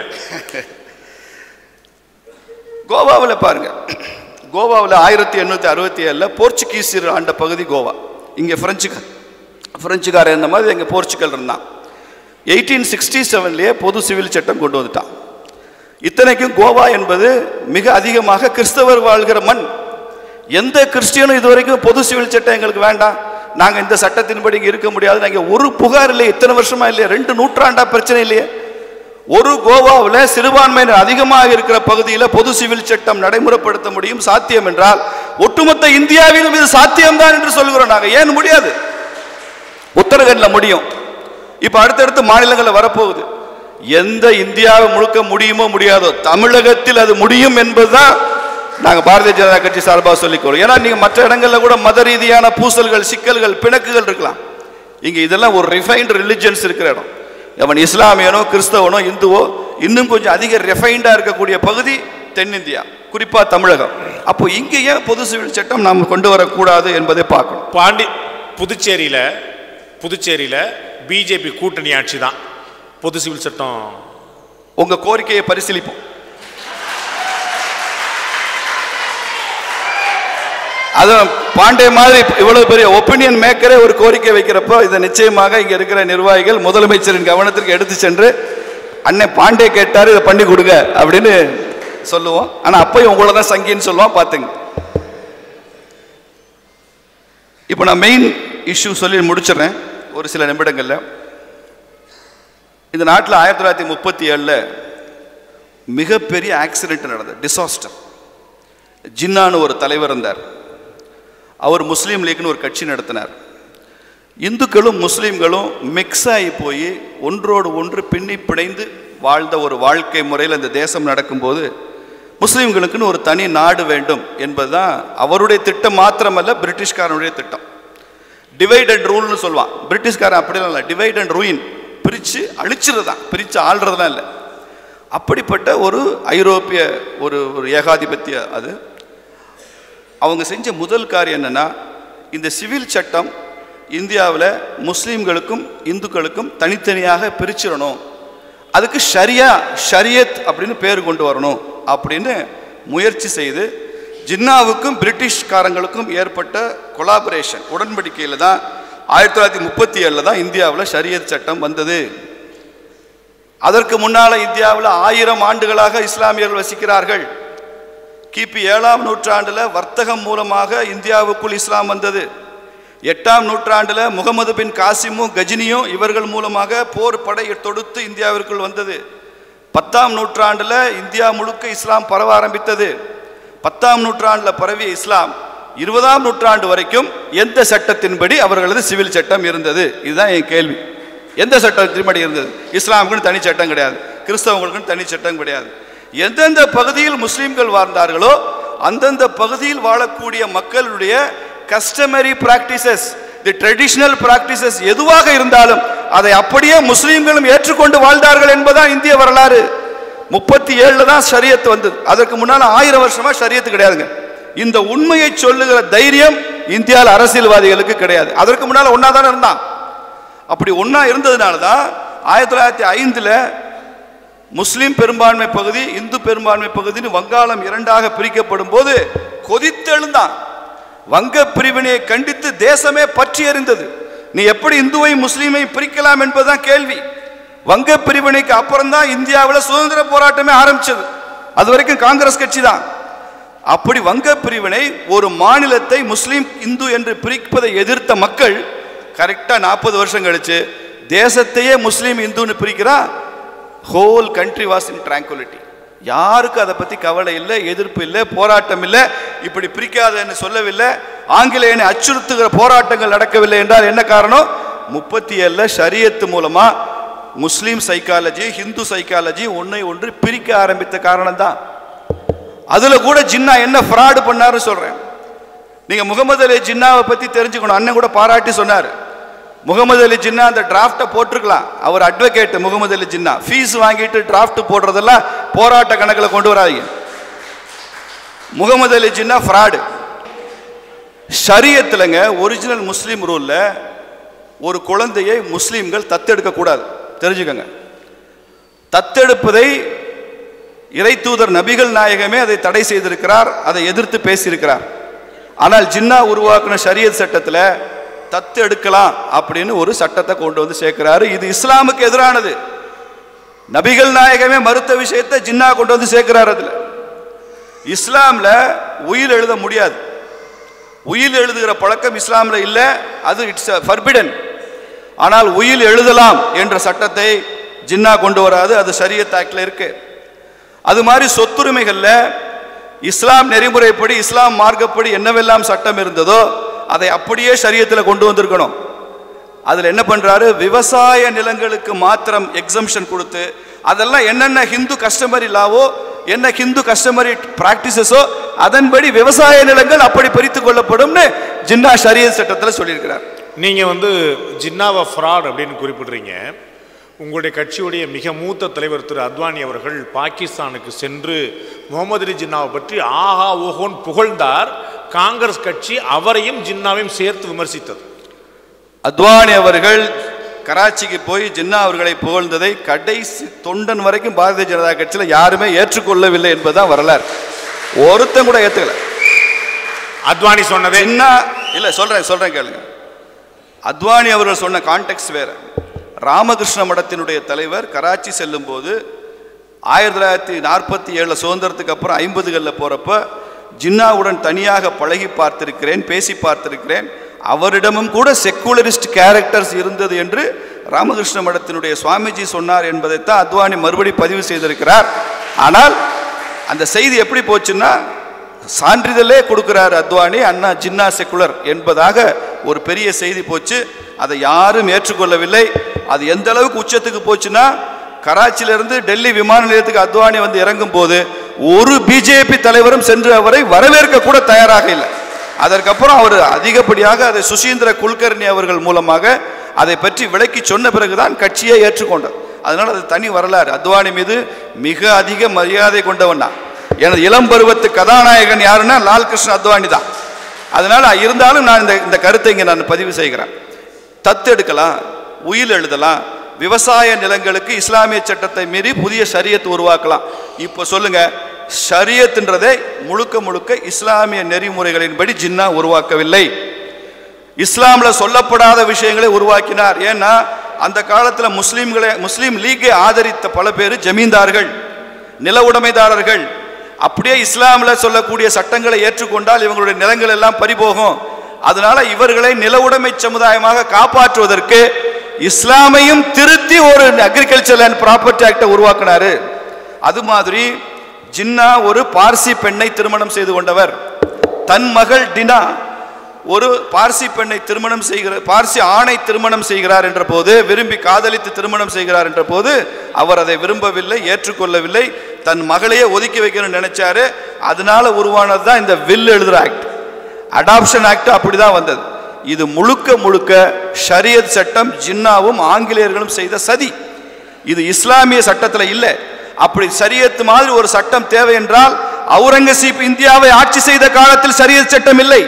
கோவாவில் பாருங்க கோவாவில் ஆயிரத்தி எண்ணூற்றி அறுபத்தி ஏழில் போர்ச்சுகீசியர் ஆண்ட பகுதி கோவா இங்கே பிரெஞ்சு பிரெஞ்சுக்காரன் இருந்த மாதிரி இங்கே போர்ச்சுகல் இருந்தான் எயிட்டீன் சிக்ஸ்டி செவன்லேயே பொது சிவில் சட்டம் கொண்டு வந்துட்டான் இத்தனைக்கும் கோவா என்பது மிக அதிகமாக கிறிஸ்தவர் வாழ்கிற மண் எந்த கிறிஸ்டியனும் இதுவரைக்கும் பொது சிவில் சட்டம் எங்களுக்கு வேண்டாம் நாங்கள் இந்த சட்டத்தின்படி இங்கே இருக்க முடியாது நாங்கள் ஒரு புகார் இல்லையே இத்தனை வருஷமா இல்லையே ரெண்டு நூற்றாண்டா பிரச்சனை இல்லையே ஒரு கோவாவில் சிறுபான்மையினர் அதிகமாக இருக்கிற பகுதியில் பொது சிவில் சட்டம் நடைமுறைப்படுத்த முடியும் சாத்தியம் என்றால் ஒட்டுமொத்த இந்தியாவிலும் இது சாத்தியம்தான் என்று சொல்கிறோம் நாங்கள் ஏன் முடியாது உத்தரகண்ட்ல முடியும் இப்ப அடுத்தடுத்து மாநிலங்களில் வரப்போகுது எந்த இந்தியாவை முழுக்க முடியுமோ முடியாதோ தமிழகத்தில் அது முடியும் என்பதுதான் நாங்க பாரதிய ஜனதா கட்சி சார்பாக சொல்லிக்கிறோம் ஏன்னா நீங்க மற்ற இடங்கள்ல கூட மத ரீதியான பூசல்கள் சிக்கல்கள் பிணக்குகள் இருக்கலாம் இங்க இதெல்லாம் ஒரு ரிஃபைன்டு ரிலிஜன்ஸ் இருக்கிற இடம் அவன் இஸ்லாமியனோ கிறிஸ்தவனோ இந்துவோ இன்னும் கொஞ்சம் அதிக ரிஃபைண்டா இருக்கக்கூடிய பகுதி தென்னிந்தியா குறிப்பா தமிழகம் அப்போ இங்க ஏன் பொது சிவில் சட்டம் நாம் கொண்டு வரக்கூடாது என்பதை பார்க்கணும் பாண்டி புதுச்சேரியில புதுச்சேரியில பிஜேபி கூட்டணி ஆட்சி தான் பொது சிவில் சட்டம் உங்க கோரிக்கையை பரிசீலிப்போம் அது பாண்டே மாதிரி இவ்வளவு பெரிய ஒப்பீனியன் மேக்கரே ஒரு கோரிக்கை வைக்கிறப்போ இதை நிச்சயமாக இங்க இருக்கிற நிர்வாகிகள் முதலமைச்சரின் கவனத்திற்கு எடுத்து சென்று அண்ணன் பாண்டே கேட்டாரு இதை பண்ணி கொடுங்க அப்படின்னு சொல்லுவோம் ஆனா அப்பயும் உங்களை தான் சங்கின்னு சொல்லுவோம் பாத்துங்க இப்போ நான் மெயின் இஷ்யூ சொல்லி முடிச்சிடுறேன் ஒரு சில நிமிடங்கள்ல இந்த நாட்டில் ஆயிரத்தி தொள்ளாயிரத்தி முப்பத்தி ஏழில் மிகப்பெரிய ஆக்சிடென்ட் நடந்தது டிசாஸ்டர் ஜின்னான்னு ஒரு தலைவர் இருந்தார் அவர் முஸ்லீம் லீக்னு ஒரு கட்சி நடத்தினார் இந்துக்களும் முஸ்லீம்களும் மிக்ஸ் ஆகி போய் ஒன்றோடு ஒன்று பின்னி பிணைந்து வாழ்ந்த ஒரு வாழ்க்கை முறையில் இந்த தேசம் நடக்கும்போது முஸ்லீம்களுக்குன்னு ஒரு தனி நாடு வேண்டும் என்பதுதான் அவருடைய திட்டம் மாத்திரமல்ல பிரிட்டிஷ்காரனுடைய திட்டம் டிவைட் அண்ட் ரூல்னு சொல்லுவான் பிரிட்டிஷ்காரன் அப்படிலாம் இல்லை டிவைட் அண்ட் ரூயின் பிரித்து அழிச்சிருதான் பிரித்து ஆள்றதுலாம் இல்லை அப்படிப்பட்ட ஒரு ஐரோப்பிய ஒரு ஒரு ஏகாதிபத்திய அது அவங்க செஞ்ச முதல் காரியம் என்னன்னா இந்த சிவில் சட்டம் இந்தியாவில் முஸ்லீம்களுக்கும் இந்துக்களுக்கும் தனித்தனியாக பிரிச்சிடணும் அதுக்கு ஷரியா ஷரியத் அப்படின்னு பேர் கொண்டு வரணும் அப்படின்னு முயற்சி செய்து ஜின்னாவுக்கும் பிரிட்டிஷ்காரங்களுக்கும் ஏற்பட்ட கொலாபரேஷன் உடன்படிக்கையில் தான் ஆயிரத்தி தொள்ளாயிரத்தி முப்பத்தி ஏழில் தான் இந்தியாவில் ஷரியத் சட்டம் வந்தது அதற்கு முன்னால் இந்தியாவில் ஆயிரம் ஆண்டுகளாக இஸ்லாமியர்கள் வசிக்கிறார்கள் கிபி ஏழாம் நூற்றாண்டில் வர்த்தகம் மூலமாக இந்தியாவுக்குள் இஸ்லாம் வந்தது எட்டாம் நூற்றாண்டில் முகமது பின் காசிமும் கஜினியும் இவர்கள் மூலமாக போர் படை தொடுத்து இந்தியாவிற்குள் வந்தது பத்தாம் நூற்றாண்டில் இந்தியா முழுக்க இஸ்லாம் பரவ ஆரம்பித்தது பத்தாம் நூற்றாண்டில் பரவிய இஸ்லாம் இருபதாம் நூற்றாண்டு வரைக்கும் எந்த சட்டத்தின்படி அவர்களது சிவில் சட்டம் இருந்தது இதுதான் என் கேள்வி எந்த சட்டத்தின்படி இருந்தது இஸ்லாமுக்குன்னு தனி சட்டம் கிடையாது கிறிஸ்தவங்களுக்குன்னு தனி சட்டம் கிடையாது எந்தெந்த பகுதியில் முஸ்லீம்கள் வாழ்ந்தார்களோ அந்தந்த பகுதியில் வாழக்கூடிய மக்களுடைய customary practices the traditional practices எதுவாக இருந்தாலும் அதை அப்படியே முஸ்லீம்களும் ஏற்றுக்கொண்டு வாழ்ந்தார்கள் என்பதுதான் இந்திய வரலாறு முப்பத்தி ஏழுல தான் ஷரியத் வந்தது அதற்கு முன்னால ஆயிரம் வருஷமா ஷரியத்து கிடையாதுங்க இந்த உண்மையை சொல்லுகிற தைரியம் இந்தியாவில் அரசியல்வாதிகளுக்கு கிடையாது அதற்கு முன்னால ஒன்னா தானே இருந்தான் அப்படி ஒன்றா இருந்ததுனால தான் ஆயிரத்தி தொள்ளாயிரத்தி ஐந்தில் முஸ்லீம் பெரும்பான்மை பகுதி இந்து பெரும்பான்மை பகுதின்னு வங்காளம் இரண்டாக பிரிக்கப்படும் போது கொதித்தெழுந்தான் வங்க பிரிவினையை கண்டித்து தேசமே பற்றி எறிந்தது நீ எப்படி இந்துவை முஸ்லீமை பிரிக்கலாம் என்பதுதான் கேள்வி வங்க பிரிவினைக்கு அப்புறம் தான் இந்தியாவில் சுதந்திர போராட்டமே ஆரம்பிச்சது அது வரைக்கும் காங்கிரஸ் கட்சி தான் அப்படி வங்க பிரிவினை ஒரு மாநிலத்தை முஸ்லீம் இந்து என்று பிரிப்பதை எதிர்த்த மக்கள் கரெக்டாக நாற்பது வருஷம் கழிச்சு தேசத்தையே முஸ்லீம் இந்துன்னு பிரிக்கிறா whole country was in tranquility யாருக்கும் அதை பற்றி கவலை இல்லை எதிர்ப்பு இல்லை போராட்டம் இல்லை இப்படி பிரிக்காதன்னு சொல்லவில்லை ஆங்கிலேயனை அச்சுறுத்துகிற போராட்டங்கள் நடக்கவில்லை என்றால் என்ன காரணம் முப்பத்தி ஏழில் ஷரியத்து மூலமாக முஸ்லீம் சைக்காலஜி ஹிந்து சைக்காலஜி ஒன்றை ஒன்று பிரிக்க ஆரம்பித்த காரணம் தான் அதில் கூட ஜின்னா என்ன ஃப்ராடு பண்ணாரு சொல்கிறேன் நீங்கள் முகமது அலி ஜின்னாவை பற்றி தெரிஞ்சுக்கணும் அண்ணன் கூட பாராட்டி சொன்னார் முகமது அலி ஜின்னா அந்த டிராஃப்டை போட்டிருக்கலாம் அவர் அட்வொகேட் முகமது அலி ஜின்னா ஃபீஸ் வாங்கிட்டு டிராஃப்ட் போடுறதெல்லாம் போராட்ட கணக்கில் கொண்டு வராதீங்க முகமது அலி ஜின்னா ஃப்ராடு ஷரியத்துலங்க ஒரிஜினல் முஸ்லீம் ரூலில் ஒரு குழந்தையை முஸ்லீம்கள் தத்தெடுக்க கூடாது தெரிஞ்சுக்கங்க தத்தெடுப்பதை இறை தூதர் நபிகள் நாயகமே அதை தடை செய்திருக்கிறார் அதை எதிர்த்து பேசியிருக்கிறார் ஆனால் ஜின்னா உருவாக்கின ஷரியத் சட்டத்தில் தத்து எடுக்கலாம் அப்படின்னு ஒரு சட்டத்தை கொண்டு வந்து சேர்க்கிறாரு இது இஸ்லாமுக்கு எதிரானது நபிகள் நாயகமே மறுத்த விஷயத்தை ஜின்னா கொண்டு வந்து சேர்க்கிறார் அதுல இஸ்லாம்ல உயில் எழுத முடியாது உயில் எழுதுகிற பழக்கம் இஸ்லாம்ல இல்லை அது இட்ஸ் ஃபர்பிடன் ஆனால் உயில் எழுதலாம் என்ற சட்டத்தை ஜின்னா கொண்டு வராது அது ஷரியத் ஆக்டில் இருக்கு அது மாதிரி சொத்துரிமைகளில் இஸ்லாம் நெறிமுறைப்படி இஸ்லாம் மார்க்கப்படி என்னவெல்லாம் சட்டம் இருந்ததோ அதை அப்படியே ஷரியத்தில் கொண்டு வந்திருக்கணும் அதில் என்ன பண்ணுறாரு விவசாய நிலங்களுக்கு மாத்திரம் எக்ஸம்ஷன் கொடுத்து அதெல்லாம் என்னென்ன ஹிந்து கஸ்டமரி லாவோ என்ன ஹிந்து கஸ்டமரி பிராக்டிசஸோ அதன்படி விவசாய நிலங்கள் அப்படி பிரித்து கொள்ளப்படும்னு ஜின்னா ஷரியத் சட்டத்தில் சொல்லியிருக்கிறார் நீங்க வந்து ஜின்னாவா ஃப்ராட் அப்படின்னு குறிப்பிடுறீங்க உங்களுடைய கட்சியுடைய மிக மூத்த தலைவர் திரு அத்வானி அவர்கள் பாகிஸ்தானுக்கு சென்று முகமது அலி ஜின்னாவை பற்றி ஆஹா ஓஹோன் புகழ்ந்தார் காங்கிரஸ் கட்சி அவரையும் ஜின்னாவையும் சேர்த்து விமர்சித்தது அத்வானி அவர்கள் கராச்சிக்கு போய் ஜின்னா அவர்களை புகழ்ந்ததை கடைசி தொண்டன் வரைக்கும் பாரதிய ஜனதா கட்சியில் யாருமே ஏற்றுக்கொள்ளவில்லை என்பதுதான் வரலாறு ஒருத்தன் கூட ஏற்றுக்கல அத்வானி சொன்னதே ஜின்னா இல்லை சொல்றேன் சொல்றேன் கேளுங்க அத்வானி அவர்கள் சொன்ன கான்டெக்ட் வேற ராமகிருஷ்ண மடத்தினுடைய தலைவர் கராச்சி செல்லும் போது ஆயிரத்தி தொள்ளாயிரத்தி நாற்பத்தி ஏழில் சுதந்திரத்துக்கு அப்புறம் ஐம்பதுகளில் போகிறப்ப ஜின்னாவுடன் தனியாக பழகி பார்த்திருக்கிறேன் பேசி பார்த்திருக்கிறேன் அவரிடமும் கூட செக்குலரிஸ்ட் கேரக்டர்ஸ் இருந்தது என்று ராமகிருஷ்ண மடத்தினுடைய சுவாமிஜி சொன்னார் என்பதைத்தான் அத்வானி மறுபடி பதிவு செய்திருக்கிறார் ஆனால் அந்த செய்தி எப்படி போச்சுன்னா சான்றிதழே கொடுக்கிறார் அத்வானி அண்ணா ஜின்னா செக்குலர் என்பதாக ஒரு பெரிய செய்தி போச்சு அதை யாரும் ஏற்றுக்கொள்ளவில்லை அது எந்த அளவுக்கு உச்சத்துக்கு போச்சுன்னா கராச்சியிலிருந்து டெல்லி விமான நிலையத்துக்கு அத்வானி வந்து இறங்கும் போது ஒரு பிஜேபி தலைவரும் சென்று அவரை வரவேற்க கூட தயாராக இல்லை அதற்கப்புறம் அவர் அதிகப்படியாக அதை சுசீந்திர குல்கர்னி அவர்கள் மூலமாக அதை பற்றி விளக்கி சொன்ன பிறகுதான் கட்சியை ஏற்றுக்கொண்டார் அதனால் அது தனி வரலாறு அத்வானி மீது மிக அதிக மரியாதை கொண்டவன் தான் எனது இளம் பருவத்து கதாநாயகன் யாருன்னா லால் கிருஷ்ண அத்வானி தான் அதனால இருந்தாலும் நான் இந்த இந்த கருத்தை இங்கே நான் பதிவு செய்கிறேன் தத்தெடுக்கலாம் உயில் எழுதலாம் விவசாய நிலங்களுக்கு இஸ்லாமிய சட்டத்தை மீறி புதிய ஷரியத் உருவாக்கலாம் இப்போ சொல்லுங்க ஷரியத்ன்றதை முழுக்க முழுக்க இஸ்லாமிய நெறிமுறைகளின்படி ஜின்னா உருவாக்கவில்லை இஸ்லாம்ல சொல்லப்படாத விஷயங்களை உருவாக்கினார் ஏன்னா அந்த காலத்துல முஸ்லீம்களை முஸ்லீம் லீக்கை ஆதரித்த பல பேர் ஜமீன்தார்கள் நில உடைமைதாரர்கள் அப்படியே இஸ்லாம்ல சொல்லக்கூடிய சட்டங்களை ஏற்றுக்கொண்டால் இவங்களுடைய நிலங்கள் எல்லாம் பறிபோகும் அதனால இவர்களை நில உடைமை சமுதாயமாக காப்பாற்றுவதற்கு இஸ்லாமையும் திருத்தி ஒரு அக்ரிகல்ச்சர் அண்ட் ப்ராப்பர்ட்டி ஆக்டை உருவாக்கினாரு அது மாதிரி ஜின்னா ஒரு பார்சி பெண்ணை திருமணம் செய்து கொண்டவர் தன் மகள் டினா ஒரு பார்சி பெண்ணை திருமணம் செய்கிற பார்சி ஆணை திருமணம் செய்கிறார் என்ற போது விரும்பி காதலித்து திருமணம் செய்கிறார் என்ற போது அவர் அதை விரும்பவில்லை ஏற்றுக்கொள்ளவில்லை தன் மகளையே ஒதுக்கி வைக்கணும்னு நினைச்சாரு அதனால உருவானது தான் இந்த வில் எழுதுற ஆக்ட் அடாப்ஷன் ஆக்ட் அப்படிதான் வந்தது இது முழுக்க முழுக்க ஷரியத் சட்டம் ஜின்னாவும் ஆங்கிலேயர்களும் செய்த சதி இது இஸ்லாமிய சட்டத்தில் இல்லை அப்படி சரியத் மாதிரி ஒரு சட்டம் தேவை என்றால் அவுரங்கசீப் இந்தியாவை ஆட்சி செய்த காலத்தில் சரியத் சட்டம் இல்லை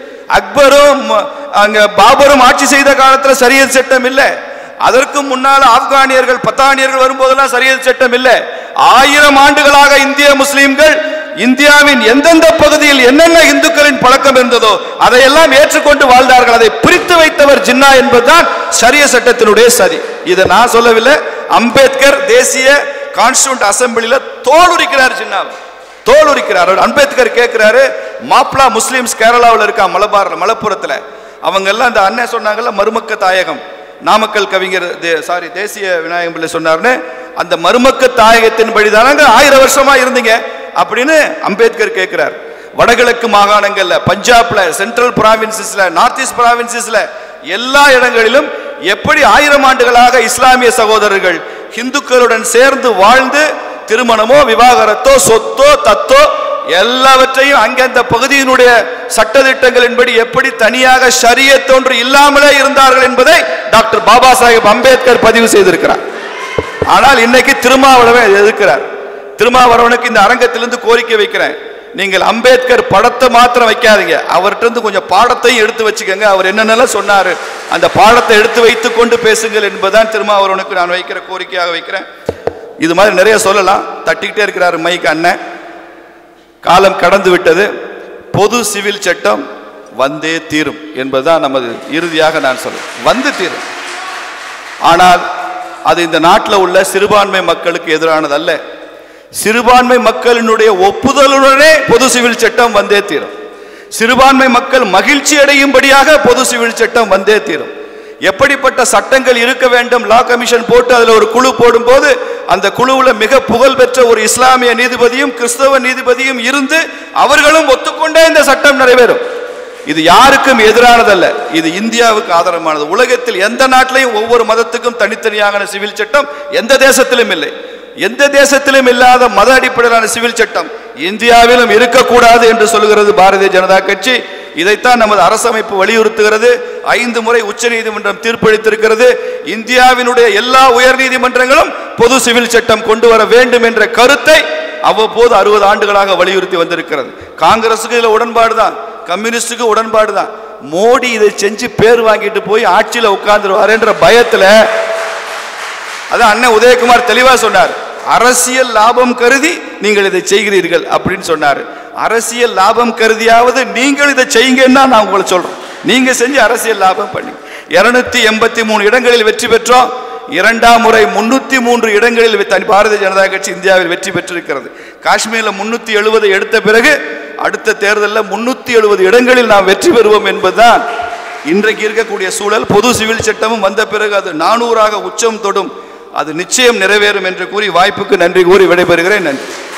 அக்பரும் அங்க பாபரும் ஆட்சி செய்த காலத்துல சரியத் சட்டம் இல்லை அதற்கு முன்னால ஆப்கானியர்கள் பத்தானியர்கள் வரும்போதெல்லாம் சரியத் சட்டம் இல்லை ஆயிரம் ஆண்டுகளாக இந்திய முஸ்லிம்கள் இந்தியாவின் எந்தெந்த பகுதியில் என்னென்ன இந்துக்களின் பழக்கம் இருந்ததோ அதையெல்லாம் ஏற்றுக்கொண்டு வாழ்ந்தார்கள் அதை பிரித்து வைத்தவர் ஜின்னா என்பதுதான் சரிய சட்டத்தினுடைய சரி இதை நான் சொல்லவில்லை அம்பேத்கர் தேசிய கான்ஸ்டியூண்ட் அசம்பிளில தோல் உரிக்கிறார் ஜின்னாவை தோல் உரிக்கிறார் அவர் அம்பேத்கர் கேட்கிறாரு மாப்ளா முஸ்லிம்ஸ் கேரளாவில் இருக்கா மலபார்ல மலப்புரத்துல அவங்க எல்லாம் அந்த அண்ணன் சொன்னாங்கல்ல மருமக்க தாயகம் நாமக்கல் கவிஞர் சாரி தேசிய விநாயகம் பிள்ளை சொன்னார்னு அந்த மருமக்க தாயகத்தின் படிதானங்க ஆயிரம் வருஷமா இருந்தீங்க அப்படின்னு அம்பேத்கர் கேட்கிறார் வடகிழக்கு மாகாணங்கள்ல பஞ்சாப்ல சென்ட்ரல் பிராவின்சஸ்ல நார்த் ஈஸ்ட் பிராவின்சஸ்ல எல்லா இடங்களிலும் எப்படி ஆயிரம் ஆண்டுகளாக இஸ்லாமிய சகோதரர்கள் இந்துக்களுடன் சேர்ந்து வாழ்ந்து திருமணமோ விவாகரத்தோ சொத்தோ தத்தோ எல்லாவற்றையும் அங்கே அந்த பகுதியினுடைய சட்டதிட்டங்களின்படி எப்படி தனியாக ஷரியத்தொன்று இல்லாமலே இருந்தார்கள் என்பதை டாக்டர் பாபா சாஹேப் அம்பேத்கர் பதிவு செய்திருக்கிறார் ஆனால் இன்னைக்கு திருமாவளவன் எதிர்க்கிறார் திருமாவளவனுக்கு இந்த அரங்கத்திலிருந்து கோரிக்கை வைக்கிறேன் நீங்கள் அம்பேத்கர் படத்தை மாத்திரம் வைக்காதீங்க அவர்கிட்ட இருந்து கொஞ்சம் பாடத்தையும் எடுத்து வச்சுக்கோங்க அவர் என்னென்னலாம் சொன்னாரு அந்த பாடத்தை எடுத்து வைத்துக் கொண்டு பேசுங்கள் என்பதுதான் திருமாவளவனுக்கு நான் வைக்கிற கோரிக்கையாக வைக்கிறேன் இது மாதிரி நிறைய சொல்லலாம் தட்டிக்கிட்டே இருக்கிறாரு மைக் அண்ணன் காலம் கடந்து விட்டது பொது சிவில் சட்டம் வந்தே தீரும் என்பதுதான் நமது இறுதியாக நான் சொல்றேன் வந்து தீரும் ஆனால் அது இந்த நாட்டில் உள்ள சிறுபான்மை மக்களுக்கு எதிரானது அல்ல சிறுபான்மை மக்களினுடைய ஒப்புதலுடனே பொது சிவில் சட்டம் வந்தே தீரும் சிறுபான்மை மக்கள் மகிழ்ச்சி அடையும்படியாக பொது சிவில் சட்டம் வந்தே தீரும் எப்படிப்பட்ட சட்டங்கள் இருக்க வேண்டும் லா கமிஷன் போட்டு அதுல ஒரு குழு போடும்போது அந்த குழுவுல மிக புகழ் பெற்ற ஒரு இஸ்லாமிய நீதிபதியும் கிறிஸ்தவ நீதிபதியும் இருந்து அவர்களும் ஒத்துக்கொண்டே இந்த சட்டம் நிறைவேறும் இது யாருக்கும் எதிரானதல்ல இது இந்தியாவுக்கு ஆதரவானது உலகத்தில் எந்த நாட்டிலையும் ஒவ்வொரு மதத்துக்கும் தனித்தனியான சிவில் சட்டம் எந்த தேசத்திலும் இல்லை எந்த தேசத்திலும் இல்லாத மத அடிப்படையிலான சிவில் சட்டம் இந்தியாவிலும் இருக்கக்கூடாது என்று சொல்கிறது பாரதிய ஜனதா கட்சி இதைத்தான் நமது அரசமைப்பு வலியுறுத்துகிறது ஐந்து முறை உச்ச நீதிமன்றம் தீர்ப்பளித்திருக்கிறது இந்தியாவினுடைய எல்லா உயர் நீதிமன்றங்களும் பொது சிவில் சட்டம் கொண்டு வர வேண்டும் என்ற கருத்தை அவ்வப்போது அறுபது ஆண்டுகளாக வலியுறுத்தி வந்திருக்கிறது காங்கிரஸுக்கு இதுல உடன்பாடு தான் கம்யூனிஸ்டுக்கு உடன்பாடு தான் மோடி இதை செஞ்சு பேர் வாங்கிட்டு போய் ஆட்சியில் உட்கார்ந்துருவாருன்ற பயத்துல அதான் அண்ணன் உதயகுமார் தெளிவா சொன்னார் அரசியல் லாபம் கருதி நீங்கள் இதை செய்கிறீர்கள் அப்படின்னு சொன்னார் அரசியல் லாபம் கருதியாவது நீங்கள் இதை செய்யுங்கன்னா நான் உங்களை சொல்றேன் நீங்க செஞ்சு அரசியல் லாபம் பண்ணி இருநூத்தி எண்பத்தி மூணு இடங்களில் வெற்றி பெற்றோம் இரண்டாம் முறை முன்னூத்தி மூன்று இடங்களில் வெ- தனி பாரதிய ஜனதா கட்சி இந்தியாவில் வெற்றி பெற்றிருக்கிறது காஷ்மீர்ல முன்னூத்தி எழுபது எடுத்த பிறகு அடுத்த தேர்தலில் முன்னூத்தி எழுபது இடங்களில் நாம் வெற்றி பெறுவோம் என்பதுதான் இன்றைக்கு இருக்கக்கூடிய சூழல் பொது சிவில் சட்டமும் வந்த பிறகு அது நானூறாக உச்சம் தொடும் அது நிச்சயம் நிறைவேறும் என்று கூறி வாய்ப்புக்கு நன்றி கூறி விடைபெறுகிறேன் நன்றி